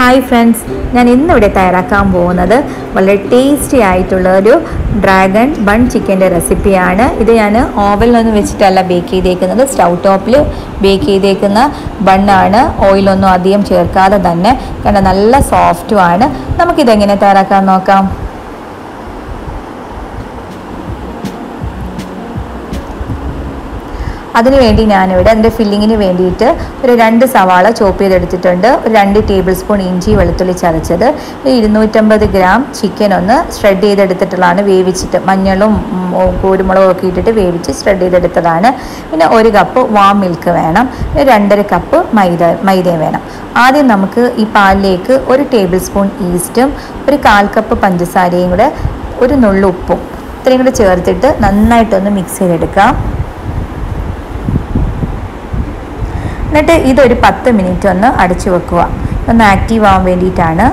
hi friends ഞാൻ ഇന്നിവിടെ തയ്യാറാക്കാൻ പോകുന്നത് വളരെ ടേസ്റ്റി ആയിട്ടുള്ള ഒരു ഡ്രാഗൺ ബൺ ചിക്കൻ്റെ റെസിപ്പിയാണ് ഇത് ഞാൻ ഓവനിലൊന്നും വെച്ചിട്ടല്ല ബേക്ക് ചെയ്തേക്കുന്നത് സ്റ്റൗ ടോപ്പിൽ ബേക്ക് ചെയ്തേക്കുന്ന ബണ്ണാണ് ഓയിലൊന്നും അധികം ചേർക്കാതെ തന്നെ കാരണം നല്ല സോഫ്റ്റുമാണ് നമുക്കിതെങ്ങനെ തയ്യാറാക്കാൻ നോക്കാം അതിനുവേണ്ടി ഞാനിവിടെ അതിൻ്റെ ഫില്ലിങ്ങിന് വേണ്ടിയിട്ട് ഒരു രണ്ട് സവാള ചോപ്പ് ചെയ്തെടുത്തിട്ടുണ്ട് ഒരു രണ്ട് ടേബിൾ സ്പൂൺ ഇഞ്ചി വെളുത്തുള്ളി ചതച്ചത് ഒരു ഇരുന്നൂറ്റമ്പത് ഗ്രാം ചിക്കൻ ഒന്ന് ഷ്രെഡ് ചെയ്തെടുത്തിട്ടുള്ളതാണ് വേവിച്ചിട്ട് മഞ്ഞളും കുരുമുളകും ഒക്കെ ഇട്ടിട്ട് വേവിച്ച് ഷ്രെഡ് ചെയ്തെടുത്തതാണ് പിന്നെ ഒരു കപ്പ് വാം മിൽക്ക് വേണം ഒരു രണ്ടര കപ്പ് മൈദ മൈദയും വേണം ആദ്യം നമുക്ക് ഈ പാലിലേക്ക് ഒരു ടേബിൾ സ്പൂൺ ഈസ്റ്റും ഒരു കാൽ കപ്പ് പഞ്ചസാരയും കൂടെ ഒരു നുള്ളു ഉപ്പും ഇത്രയും കൂടെ ചേർത്തിട്ട് നന്നായിട്ടൊന്ന് മിക്സ് ചെയ്തെടുക്കാം എന്നിട്ട് ഇതൊരു പത്ത് മിനിറ്റ് ഒന്ന് അടച്ചു വെക്കുക ഒന്ന് ആക്റ്റീവ് ആവാൻ വേണ്ടിയിട്ടാണ്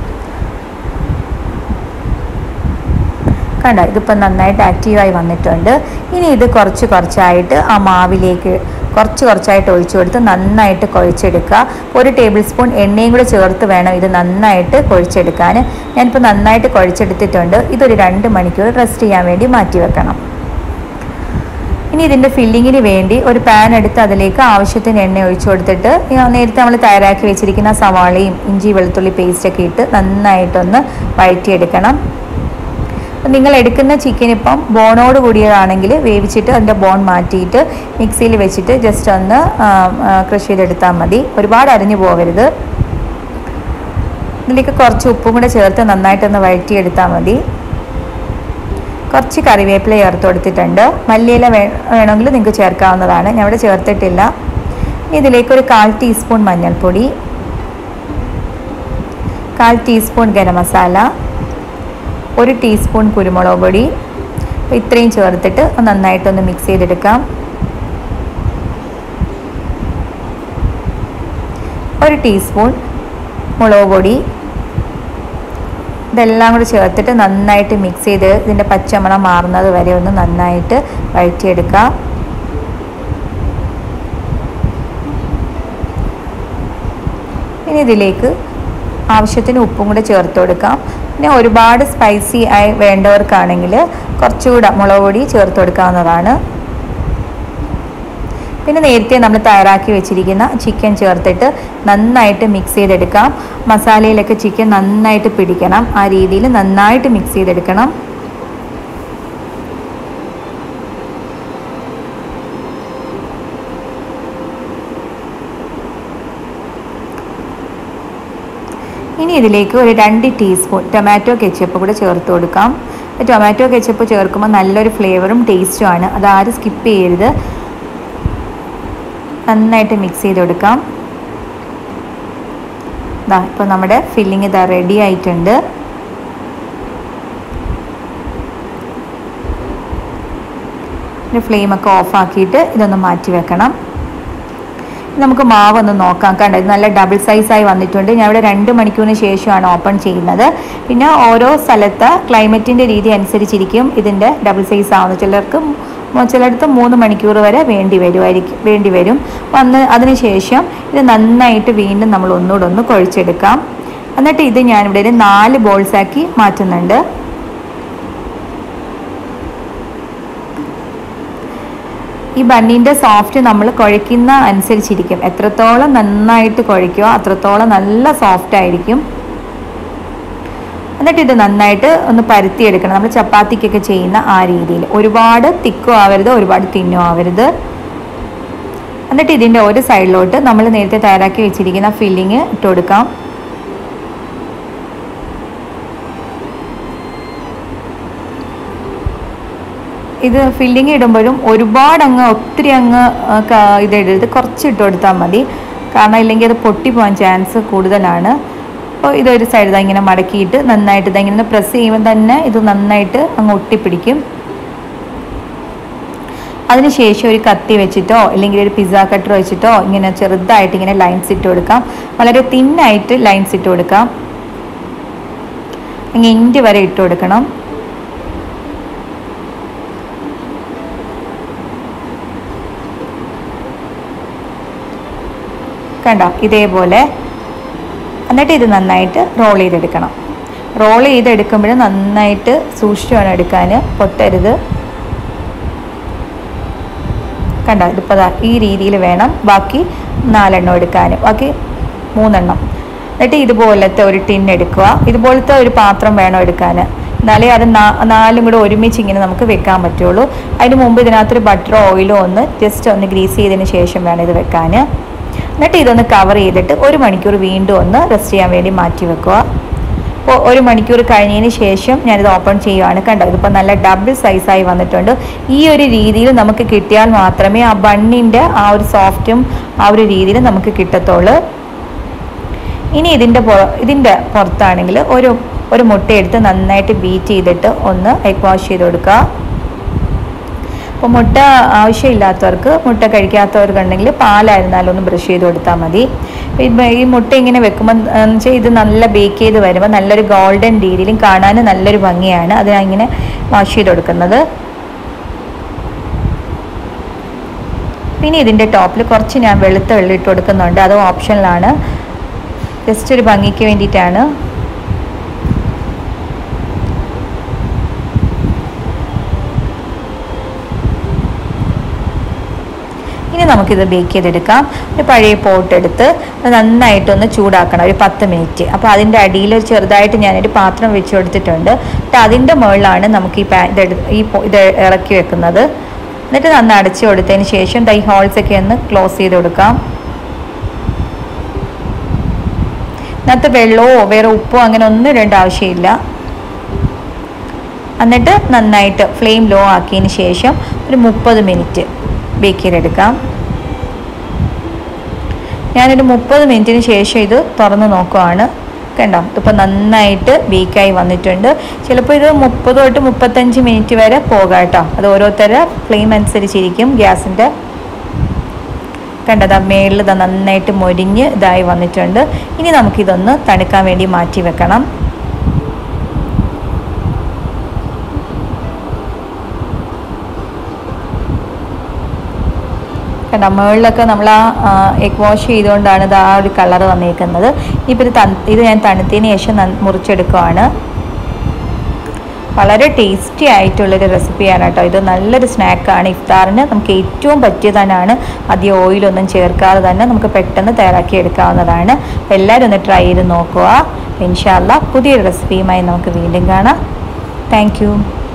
കണ്ട ഇതിപ്പോൾ നന്നായിട്ട് ആക്റ്റീവായി വന്നിട്ടുണ്ട് ഇനി ഇത് കുറച്ച് കുറച്ചായിട്ട് ആ മാവിലേക്ക് കുറച്ച് കുറച്ചായിട്ട് ഒഴിച്ചു കൊടുത്ത് നന്നായിട്ട് കുഴച്ചെടുക്കുക ഒരു ടേബിൾ സ്പൂൺ എണ്ണയും കൂടെ ചേർത്ത് വേണം ഇത് നന്നായിട്ട് കുഴച്ചെടുക്കാൻ ഞാനിപ്പോൾ നന്നായിട്ട് കുഴച്ചെടുത്തിട്ടുണ്ട് ഇതൊരു രണ്ട് മണിക്കൂർ റെസ്റ്റ് ചെയ്യാൻ വേണ്ടി മാറ്റി വെക്കണം ഇനി ഇതിൻ്റെ ഫില്ലിങ്ങിന് വേണ്ടി ഒരു പാൻ എടുത്ത് അതിലേക്ക് ആവശ്യത്തിന് എണ്ണ ഒഴിച്ചു കൊടുത്തിട്ട് നേരത്തെ നമ്മൾ തയ്യാറാക്കി വെച്ചിരിക്കുന്ന സവാളയും ഇഞ്ചി വെളുത്തുള്ളി പേസ്റ്റൊക്കെ ഇട്ട് നന്നായിട്ടൊന്ന് വഴറ്റിയെടുക്കണം നിങ്ങൾ എടുക്കുന്ന ചിക്കൻ ഇപ്പം ബോണോട് കൂടിയതാണെങ്കിൽ വേവിച്ചിട്ട് അതിൻ്റെ ബോൺ മാറ്റിയിട്ട് മിക്സിയിൽ വെച്ചിട്ട് ജസ്റ്റ് ഒന്ന് ക്രഷ് ചെയ്തെടുത്താൽ മതി ഒരുപാട് അരിഞ്ഞു പോകരുത് ഇതിലേക്ക് കുറച്ച് ഉപ്പും കൂടെ ചേർത്ത് നന്നായിട്ടൊന്ന് വഴറ്റിയെടുത്താൽ മതി കുറച്ച് കറിവേപ്പില ചേർത്ത് കൊടുത്തിട്ടുണ്ട് മല്ലിയില വേ വേണമെങ്കിൽ നിങ്ങൾക്ക് ചേർക്കാവുന്നതാണ് ഞാൻ ഇവിടെ ചേർത്തിട്ടില്ല ഇതിലേക്ക് ഒരു കാൽ ടീസ്പൂൺ മഞ്ഞൾപ്പൊടി കാൽ ടീസ്പൂൺ ഗരം മസാല ഒരു ടീസ്പൂൺ കുരുമുളക് പൊടി ഇത്രയും ചേർത്തിട്ട് നന്നായിട്ടൊന്ന് മിക്സ് ചെയ്തെടുക്കാം ഒരു ടീസ്പൂൺ മുളക് പൊടി ഇതെല്ലാം കൂടി ചേർത്തിട്ട് നന്നായിട്ട് മിക്സ് ചെയ്ത് ഇതിൻ്റെ പച്ചമണം മാറുന്നത് വരെ ഒന്ന് നന്നായിട്ട് വഴറ്റിയെടുക്കാം ഇനി ഇതിലേക്ക് ആവശ്യത്തിന് ഉപ്പും കൂടെ ചേർത്ത് കൊടുക്കാം പിന്നെ ഒരുപാട് സ്പൈസി ആയി വേണ്ടവർക്കാണെങ്കിൽ കുറച്ചുകൂടെ മുളക് പൊടി ചേർത്ത് കൊടുക്കാവുന്നതാണ് പിന്നെ നേരത്തെ നമ്മൾ തയ്യാറാക്കി വെച്ചിരിക്കുന്ന ചിക്കൻ ചേർത്തിട്ട് നന്നായിട്ട് മിക്സ് ചെയ്തെടുക്കാം മസാലയിലൊക്കെ ചിക്കൻ നന്നായിട്ട് പിടിക്കണം ആ രീതിയിൽ നന്നായിട്ട് മിക്സ് ചെയ്തെടുക്കണം ഇനി ഇതിലേക്ക് ഒരു രണ്ട് ടീസ്പൂൺ ടൊമാറ്റോ കെച്ചപ്പ് കൂടെ ചേർത്ത് കൊടുക്കാം ടൊമാറ്റോ കെച്ചപ്പ് ചേർക്കുമ്പോൾ നല്ലൊരു ഫ്ലേവറും ടേസ്റ്റുമാണ് അത് ആരും സ്കിപ്പ് ചെയ്യരുത് നന്നായിട്ട് മിക്സ് ചെയ്ത് കൊടുക്കാം ഇതാ ഇപ്പോൾ നമ്മുടെ ഫില്ലിങ് ഇതാ റെഡി ആയിട്ടുണ്ട് ഫ്ലെയിമൊക്കെ ഓഫാക്കിയിട്ട് ഇതൊന്ന് മാറ്റി വെക്കണം നമുക്ക് മാവ് ഒന്ന് നോക്കാം കണ്ടോ ഇത് നല്ല ഡബിൾ സൈസായി വന്നിട്ടുണ്ട് ഞാൻ ഇവിടെ രണ്ട് മണിക്കൂറിന് ശേഷമാണ് ഓപ്പൺ ചെയ്യുന്നത് പിന്നെ ഓരോ സ്ഥലത്ത് ക്ലൈമറ്റിൻ്റെ രീതി അനുസരിച്ചിരിക്കും ഇതിൻ്റെ ഡബിൾ സൈസ് ആവുന്നത് ചിലർക്ക് ചിലയിടത്ത് മൂന്ന് മണിക്കൂർ വരെ വേണ്ടി വരുമായിരിക്കും വേണ്ടി വരും വന്ന് അതിനുശേഷം ഇത് നന്നായിട്ട് വീണ്ടും നമ്മൾ ഒന്നുകൂടെ ഒന്ന് കുഴച്ചെടുക്കാം എന്നിട്ട് ഇത് ഞാനിവിടെ ഒരു നാല് ബോൾസാക്കി മാറ്റുന്നുണ്ട് ഈ ബണ്ണിൻ്റെ സോഫ്റ്റ് നമ്മൾ കുഴയ്ക്കുന്ന അനുസരിച്ചിരിക്കും എത്രത്തോളം നന്നായിട്ട് കുഴയ്ക്കുക അത്രത്തോളം നല്ല സോഫ്റ്റ് ആയിരിക്കും എന്നിട്ട് ഇത് നന്നായിട്ട് ഒന്ന് പരത്തിയെടുക്കണം നമ്മൾ ചപ്പാത്തിക്കൊക്കെ ചെയ്യുന്ന ആ രീതിയിൽ ഒരുപാട് തിക്കും ആവരുത് ഒരുപാട് തിന്നും ആവരുത് എന്നിട്ട് ഇതിൻ്റെ ഒരു സൈഡിലോട്ട് നമ്മൾ നേരത്തെ തയ്യാറാക്കി വെച്ചിരിക്കുന്ന ഫില്ലിങ് ഇട്ട് കൊടുക്കാം ഇത് ഫില്ലിങ് ഇടുമ്പോഴും ഒരുപാട് അങ്ങ് ഒത്തിരി അങ്ങ് ഇതിടരുത് കുറച്ച് ഇട്ട് കൊടുത്താൽ മതി കാരണം ഇല്ലെങ്കിൽ അത് പൊട്ടിപ്പോകാൻ ചാൻസ് കൂടുതലാണ് അപ്പോൾ ഇതൊരു സൈഡ് ഇങ്ങനെ മടക്കിയിട്ട് നന്നായിട്ട് ഇതങ്ങനെ പ്രസ് ചെയ്യുമ്പോൾ തന്നെ ഇത് നന്നായിട്ട് അങ്ങ് ഒട്ടിപ്പിടിക്കും അതിനുശേഷം ഒരു കത്തി വെച്ചിട്ടോ അല്ലെങ്കിൽ ഒരു പിസ്സ കട്ടർ വെച്ചിട്ടോ ഇങ്ങനെ ചെറുതായിട്ട് ഇങ്ങനെ ലൈൻസ് ഇട്ട് കൊടുക്കാം വളരെ തിന്നായിട്ട് ലൈൻസ് ഇട്ട് കൊടുക്കാം അങ്ങ് ഇൻറ്റ് വരെ ഇട്ട് കൊടുക്കണം കണ്ടോ ഇതേപോലെ എന്നിട്ട് ഇത് നന്നായിട്ട് റോൾ ചെയ്തെടുക്കണം റോൾ ചെയ്തെടുക്കുമ്പോൾ നന്നായിട്ട് സൂക്ഷിച്ച് വേണം എടുക്കാൻ പൊട്ടരുത് കണ്ടോ ഇതിപ്പോൾ ദാ ഈ രീതിയിൽ വേണം ബാക്കി നാലെണ്ണം എടുക്കാൻ ബാക്കി മൂന്നെണ്ണം എന്നിട്ട് ഇതുപോലത്തെ ഒരു ടിൻ എടുക്കുക ഇതുപോലത്തെ ഒരു പാത്രം വേണം എടുക്കാൻ എന്നാലേ അത് നാ- നാലും കൂടെ ഒരുമിച്ച് ഇങ്ങനെ നമുക്ക് വെക്കാൻ പറ്റുള്ളൂ അതിന് മുമ്പ് ഇതിനകത്തൊരു ബട്ടറോ ഓയിലോ ഒന്ന് ജസ്റ്റ് ഒന്ന് ഗ്രീസ് ചെയ്തതിന് ശേഷം വേണം ഇത് വെക്കാൻ എന്നിട്ട് ഇതൊന്ന് കവർ ചെയ്തിട്ട് ഒരു മണിക്കൂർ വീണ്ടും ഒന്ന് റെസ്റ്റ് ചെയ്യാൻ വേണ്ടി മാറ്റി വെക്കുക അപ്പോൾ ഒരു മണിക്കൂർ കഴിഞ്ഞതിന് ശേഷം ഞാനിത് ഓപ്പൺ ചെയ്യുവാണ് കണ്ടോ ഇതിപ്പോൾ നല്ല ഡബിൾ സൈസായി വന്നിട്ടുണ്ട് ഈ ഒരു രീതിയിൽ നമുക്ക് കിട്ടിയാൽ മാത്രമേ ആ ബണ്ണിൻ്റെ ആ ഒരു സോഫ്റ്റും ആ ഒരു രീതിയിൽ നമുക്ക് കിട്ടത്തുള്ളൂ ഇനി ഇതിൻ്റെ പുറ ഇതിൻ്റെ പുറത്താണെങ്കിൽ ഒരു ഒരു മുട്ട എടുത്ത് നന്നായിട്ട് ബീറ്റ് ചെയ്തിട്ട് ഒന്ന് എഗ് വാഷ് ചെയ്ത് കൊടുക്കുക അപ്പോൾ മുട്ട ആവശ്യമില്ലാത്തവർക്ക് മുട്ട കഴിക്കാത്തവർക്കുണ്ടെങ്കിൽ പാലായിരുന്നാലും ഒന്ന് ബ്രഷ് ചെയ്ത് കൊടുത്താൽ മതി ഇപ്പം ഈ മുട്ട ഇങ്ങനെ വെക്കുമ്പോൾ വെച്ചാൽ ഇത് നല്ല ബേക്ക് ചെയ്ത് വരുമ്പോൾ നല്ലൊരു ഗോൾഡൻ രീതിയിലും കാണാൻ നല്ലൊരു ഭംഗിയാണ് അത് ഞാൻ ഇങ്ങനെ വാഷ് ചെയ്ത് കൊടുക്കുന്നത് പിന്നെ ഇതിൻ്റെ ടോപ്പിൽ കുറച്ച് ഞാൻ വെളുത്ത വെള്ളം ഇട്ട് കൊടുക്കുന്നുണ്ട് അത് ഓപ്ഷനിലാണ് ജസ്റ്റ് ഒരു ഭംഗിക്ക് വേണ്ടിയിട്ടാണ് ഇനി നമുക്കിത് ബേക്ക് ചെയ്തെടുക്കാം ഒരു പഴയ പോട്ട് എടുത്ത് അത് നന്നായിട്ടൊന്ന് ചൂടാക്കണം ഒരു പത്ത് മിനിറ്റ് അപ്പോൾ അതിൻ്റെ അടിയിൽ ചെറുതായിട്ട് ഞാനൊരു പാത്രം വെച്ച് കൊടുത്തിട്ടുണ്ട് എന്നിട്ട് അതിൻ്റെ മുകളിലാണ് നമുക്ക് ഈ പാ ഇതെടു ഈ പൊ- ഇത് ഇറക്കി വെക്കുന്നത് എന്നിട്ട് നന്ന് അടച്ചു കൊടുത്തതിന് ശേഷം ദൈ ഹോൾസ് ഒക്കെ ഒന്ന് ക്ലോസ് ചെയ്ത് കൊടുക്കാം ഇതിനകത്ത് വെള്ളമോ വേറെ ഉപ്പോ അങ്ങനെ ഒന്നും ഇടേണ്ട ആവശ്യമില്ല എന്നിട്ട് നന്നായിട്ട് ഫ്ലെയിം ലോ ആക്കിയതിന് ശേഷം ഒരു മുപ്പത് മിനിറ്റ് ബേക്ക് ചെയ്തെടുക്കാം ഞാനൊരു മുപ്പത് മിനിറ്റിന് ശേഷം ഇത് തുറന്ന് നോക്കുവാണ് കണ്ടോ ഇതിപ്പോൾ നന്നായിട്ട് ബേക്കായി വന്നിട്ടുണ്ട് ചിലപ്പോൾ ഇത് മുപ്പത് തൊട്ട് മുപ്പത്തഞ്ച് മിനിറ്റ് വരെ പോകാം കേട്ടോ അത് ഓരോരുത്തരുടെ ഫ്ലെയിം അനുസരിച്ചിരിക്കും ഗ്യാസിൻ്റെ കണ്ടതാ മേളിൽ ഇത് നന്നായിട്ട് മൊരിഞ്ഞ് ഇതായി വന്നിട്ടുണ്ട് ഇനി നമുക്കിതൊന്ന് തണുക്കാൻ വേണ്ടി മാറ്റി വെക്കണം കണ്ടോ മുകളിലൊക്കെ നമ്മൾ ആ എഗ് വാഷ് ചെയ്തുകൊണ്ടാണ് ഇത് ആ ഒരു കളർ വന്നേക്കുന്നത് ഇനിയിപ്പോൾ ഇത് തണു ഇത് ഞാൻ തണുത്തതിന് ശേഷം നന്ന- മുറിച്ചെടുക്കുവാണ് വളരെ ടേസ്റ്റി ആയിട്ടുള്ളൊരു റെസിപ്പിയാണ് കേട്ടോ ഇത് നല്ലൊരു സ്നാക്കാണ് ഇഫ്താറിന് നമുക്ക് ഏറ്റവും പറ്റിയതാണ് അധികം ഓയിലൊന്നും ചേർക്കാതെ തന്നെ നമുക്ക് പെട്ടെന്ന് തയ്യാറാക്കി എടുക്കാവുന്നതാണ് അപ്പോൾ എല്ലാവരും ഒന്ന് ട്രൈ ചെയ്ത് നോക്കുക ഇൻഷാല്ല പുതിയൊരു റെസിപ്പിയുമായി നമുക്ക് വീണ്ടും കാണാം താങ്ക്